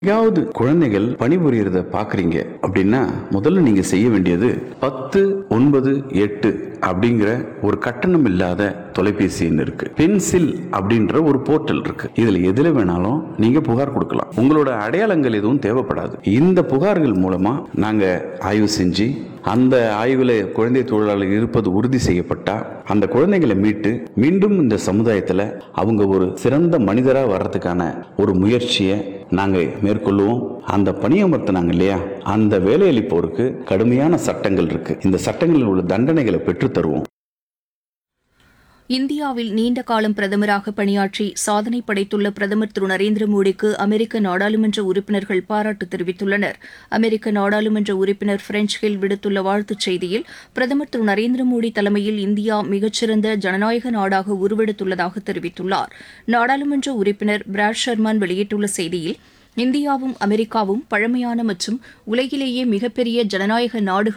எங்காவது குழந்தைகள் பணிபுரியறத பாக்குறீங்க அப்படின்னா முதல்ல நீங்க செய்ய வேண்டியது பத்து ஒன்பது எட்டு அப்படிங்கிற ஒரு கட்டணம் இல்லாத தொலைபேசி எண் இருக்கு பென்சில் அப்படின்ற ஒரு போர்ட்டல் இருக்கு இதுல எதுல வேணாலும் நீங்க புகார் கொடுக்கலாம் உங்களோட அடையாளங்கள் எதுவும் தேவைப்படாது இந்த புகார்கள் மூலமா நாங்க ஆய்வு செஞ்சு அந்த ஆய்வுல குழந்தை தொழிலாளர் இருப்பது உறுதி செய்யப்பட்டா அந்த குழந்தைகளை மீட்டு மீண்டும் இந்த சமுதாயத்துல அவங்க ஒரு சிறந்த மனிதரா வர்றதுக்கான ஒரு முயற்சியை நாங்க மேற்கொள்ளுவோம் அந்த பணியமர்த்தினாங்க இல்லையா அந்த வேலையளிப்போருக்கு கடுமையான சட்டங்கள் இருக்கு இந்த சட்டங்களில் உள்ள தண்டனைகளை பெற்றுத் தருவோம் இந்தியாவில் நீண்ட காலம் பிரதமராக பணியாற்றி சாதனை படைத்துள்ள பிரதமர் திரு நரேந்திர மோடிக்கு அமெரிக்க நாடாளுமன்ற உறுப்பினர்கள் பாராட்டு தெரிவித்துள்ளனர் அமெரிக்க நாடாளுமன்ற உறுப்பினர் பிரெஞ்ச் ஹில் விடுத்துள்ள வாழ்த்துச் செய்தியில் பிரதமர் திரு நரேந்திர மோடி தலைமையில் இந்தியா மிகச்சிறந்த ஜனநாயக நாடாக உருவெடுத்துள்ளதாக தெரிவித்துள்ளார் நாடாளுமன்ற உறுப்பினர் பிராட் ஷர்மான் வெளியிட்டுள்ள செய்தியில் இந்தியாவும் அமெரிக்காவும் பழமையான மற்றும் உலகிலேயே மிகப்பெரிய ஜனநாயக நாடுகள்